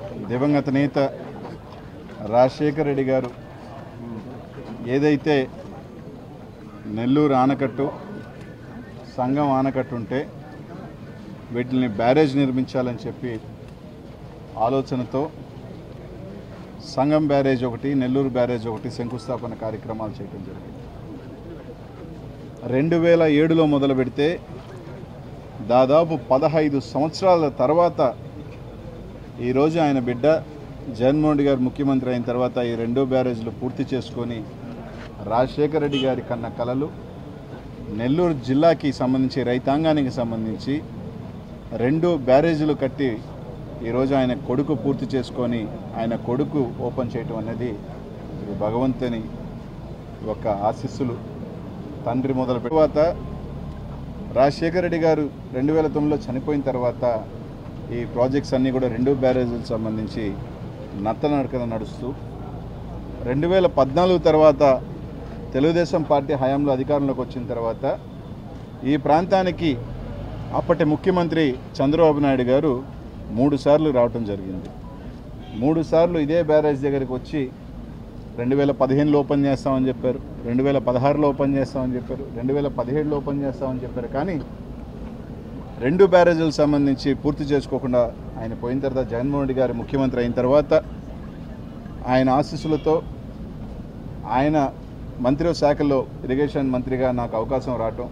దివంగత నేత రాజశేఖర రెడ్డి గారు ఏదైతే నెల్లూరు ఆనకట్టు సంఘం ఆనకట్టు ఉంటే వీటిని బ్యారేజ్ నిర్మించాలని చెప్పి ఆలోచనతో సంగం బ్యారేజ్ ఒకటి నెల్లూరు బ్యారేజ్ ఒకటి శంకుస్థాపన కార్యక్రమాలు చేయడం జరిగింది రెండు వేల ఏడులో మొదలు పెడితే దాదాపు పదహైదు సంవత్సరాల తర్వాత ఈరోజు ఆయన బిడ్డ జగన్మోహన్ రెడ్డి గారు ముఖ్యమంత్రి అయిన తర్వాత ఈ రెండో బ్యారేజ్లు పూర్తి చేసుకొని రాజశేఖర రెడ్డి గారి కన్న కలలు నెల్లూరు జిల్లాకి సంబంధించి రైతాంగానికి సంబంధించి రెండు బ్యారేజీలు కట్టి ఈరోజు ఆయన కొడుకు పూర్తి చేసుకొని ఆయన కొడుకు ఓపెన్ చేయటం అనేది ఇది భగవంతుని ఒక ఆశీస్సులు తండ్రి మొదలు తర్వాత రాజశేఖర రెడ్డి గారు రెండు వేల తొమ్మిదిలో చనిపోయిన తర్వాత ఈ ప్రాజెక్ట్స్ అన్నీ కూడా రెండు బ్యారేజీలకు సంబంధించి నత్తనడకన నడుస్తూ రెండు వేల పద్నాలుగు తర్వాత తెలుగుదేశం పార్టీ హయాంలో అధికారంలోకి వచ్చిన తర్వాత ఈ ప్రాంతానికి అప్పటి ముఖ్యమంత్రి చంద్రబాబు నాయుడు గారు మూడు సార్లు రావటం జరిగింది మూడు సార్లు ఇదే బ్యారేజ్ దగ్గరికి వచ్చి రెండు వేల పదిహేనులో ఓపెన్ చేస్తామని చెప్పారు రెండు వేల పదహారులో ఓపెన్ చేస్తామని చెప్పారు రెండు వేల పదిహేడులో ఓపెన్ చేస్తామని చెప్పారు కానీ రెండు బ్యారేజీలకు సంబంధించి పూర్తి చేసుకోకుండా ఆయన పోయిన తర్వాత జగన్మోహన్ రెడ్డి గారు ముఖ్యమంత్రి అయిన తర్వాత ఆయన ఆశీస్సులతో ఆయన మంత్రి శాఖలో ఇరిగేషన్ మంత్రిగా నాకు అవకాశం రావటం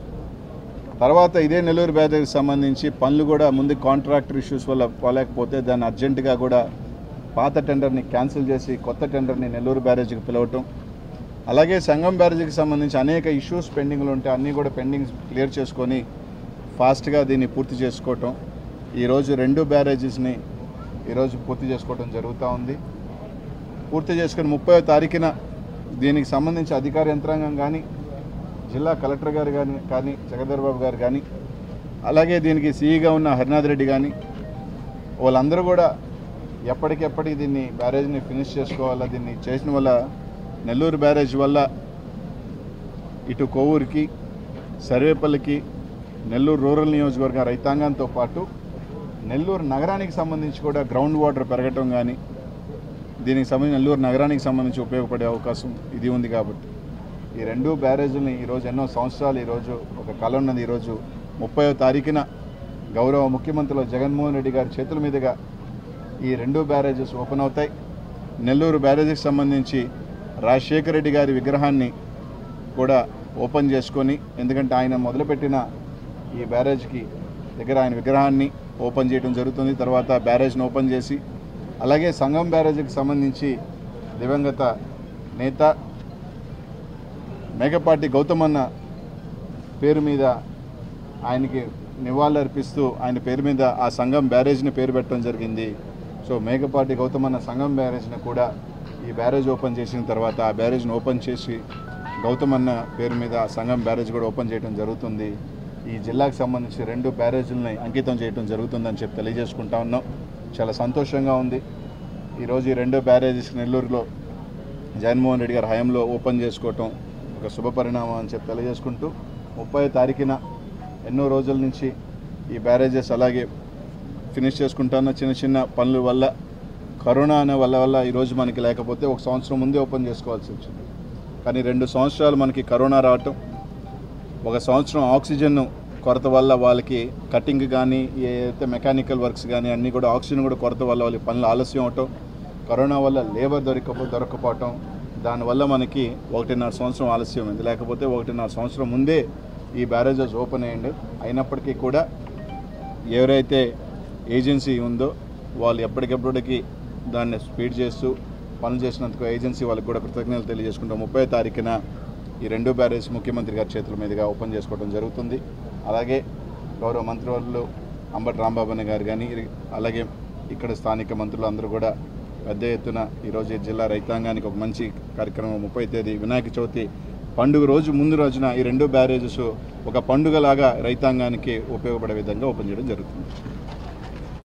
తర్వాత ఇదే నెల్లూరు బ్యారేజ్కి సంబంధించి పనులు కూడా ముందు కాంట్రాక్టర్ ఇష్యూస్ వల్ల పోలేకపోతే దాన్ని అర్జెంటుగా కూడా పాత టెండర్ని క్యాన్సిల్ చేసి కొత్త టెండర్ని నెల్లూరు బ్యారేజ్కి పిలవటం అలాగే సంగం బ్యారేజ్కి సంబంధించి అనేక ఇష్యూస్ పెండింగ్లు ఉంటే అన్నీ కూడా పెండింగ్స్ క్లియర్ చేసుకొని ఫాస్ట్గా దీన్ని పూర్తి చేసుకోవటం ఈరోజు రెండు బ్యారేజెస్ని ఈరోజు పూర్తి చేసుకోవటం జరుగుతూ ఉంది పూర్తి చేసుకుని ముప్పై తారీఖున దీనికి సంబంధించి అధికార యంత్రాంగం కానీ జిల్లా కలెక్టర్ గారు కానీ కానీ జగదర్ బాబు గారు కానీ అలాగే దీనికి సీఈగా ఉన్న హరినాథ్ రెడ్డి కానీ వాళ్ళందరూ కూడా ఎప్పటికెప్పటికి దీన్ని బ్యారేజ్ని ఫినిష్ చేసుకోవాలా దీన్ని చేసిన వల్ల నెల్లూరు బ్యారేజ్ వల్ల ఇటు కొవ్వూరికి సర్వేపల్లికి నెల్లూరు రూరల్ నియోజకవర్గ రైతాంగంతో పాటు నెల్లూరు నగరానికి సంబంధించి కూడా గ్రౌండ్ వాటర్ పెరగటం కానీ దీనికి సంబంధించి నెల్లూరు నగరానికి సంబంధించి ఉపయోగపడే అవకాశం ఇది ఉంది కాబట్టి ఈ రెండు బ్యారేజీలని ఈరోజు ఎన్నో సంవత్సరాలు ఈరోజు ఒక కళ ఉన్నది ఈరోజు ముప్పైవ తారీఖున గౌరవ ముఖ్యమంత్రులు జగన్మోహన్ రెడ్డి గారి చేతుల మీదుగా ఈ రెండు బ్యారేజెస్ ఓపెన్ అవుతాయి నెల్లూరు బ్యారేజీకి సంబంధించి రాజశేఖర రెడ్డి గారి విగ్రహాన్ని కూడా ఓపెన్ చేసుకొని ఎందుకంటే ఆయన మొదలుపెట్టిన ఈ బ్యారేజ్కి దగ్గర ఆయన విగ్రహాన్ని ఓపెన్ చేయడం జరుగుతుంది తర్వాత బ్యారేజ్ని ఓపెన్ చేసి అలాగే సంగం బ్యారేజీకి సంబంధించి దివంగత నేత మేకపాటి గౌతమన్న పేరు మీద ఆయనకి నివాళులర్పిస్తూ ఆయన పేరు మీద ఆ సంఘం బ్యారేజ్ని పేరు పెట్టడం జరిగింది సో మేకపాటి గౌతమన్న సంఘం బ్యారేజ్ని కూడా ఈ బ్యారేజ్ ఓపెన్ చేసిన తర్వాత ఆ బ్యారేజ్ని ఓపెన్ చేసి గౌతమన్న పేరు మీద ఆ సంఘం బ్యారేజ్ కూడా ఓపెన్ చేయడం జరుగుతుంది ఈ జిల్లాకు సంబంధించి రెండు బ్యారేజీలని అంకితం చేయడం జరుగుతుందని చెప్పి తెలియజేసుకుంటా ఉన్నాం చాలా సంతోషంగా ఉంది ఈరోజు ఈ రెండు బ్యారేజెస్ నెల్లూరులో జగన్మోహన్ రెడ్డి గారి హయాంలో ఓపెన్ చేసుకోవటం ఒక శుభ పరిణామం అని చెప్పి తెలియజేసుకుంటూ ముప్పై తారీఖున ఎన్నో రోజుల నుంచి ఈ బ్యారేజెస్ అలాగే ఫినిష్ చేసుకుంటాన్న చిన్న చిన్న పనుల వల్ల కరోనా అనే వల్ల వల్ల ఈరోజు మనకి లేకపోతే ఒక సంవత్సరం ముందే ఓపెన్ చేసుకోవాల్సి వచ్చింది కానీ రెండు సంవత్సరాలు మనకి కరోనా రావటం ఒక సంవత్సరం ఆక్సిజన్ కొరత వల్ల వాళ్ళకి కటింగ్ కానీ ఏదైతే మెకానికల్ వర్క్స్ కానీ అన్నీ కూడా ఆక్సిజన్ కూడా కొరత వల్ల వాళ్ళకి పనులు ఆలస్యం అవటం కరోనా వల్ల లేబర్ దొరకపో దొరకపోవటం దానివల్ల మనకి ఒకటిన్నర సంవత్సరం ఆలస్యం అయింది లేకపోతే ఒకటిన్నర సంవత్సరం ముందే ఈ బ్యారేజెస్ ఓపెన్ అయ్యండి అయినప్పటికీ కూడా ఎవరైతే ఏజెన్సీ ఉందో వాళ్ళు ఎప్పటికెప్పటికి దాన్ని స్పీడ్ చేస్తూ పనులు చేసినందుకు ఏజెన్సీ వాళ్ళకి కూడా కృతజ్ఞతలు తెలియజేసుకుంటాం ముప్పై తారీఖున ఈ రెండు బ్యారేజ్ ముఖ్యమంత్రి గారి చేతుల మీదుగా ఓపెన్ చేసుకోవడం జరుగుతుంది అలాగే గౌరవ మంత్రివర్యులు అంబటి రాంబాబు గారు కానీ అలాగే ఇక్కడ స్థానిక మంత్రులు అందరూ కూడా పెద్ద ఎత్తున ఈరోజు ఈ జిల్లా రైతాంగానికి ఒక మంచి కార్యక్రమం ముప్పై తేదీ వినాయక చవితి పండుగ రోజు ముందు రోజున ఈ రెండు బ్యారేజెస్ ఒక పండుగలాగా రైతాంగానికి ఉపయోగపడే విధంగా ఓపెన్ చేయడం జరుగుతుంది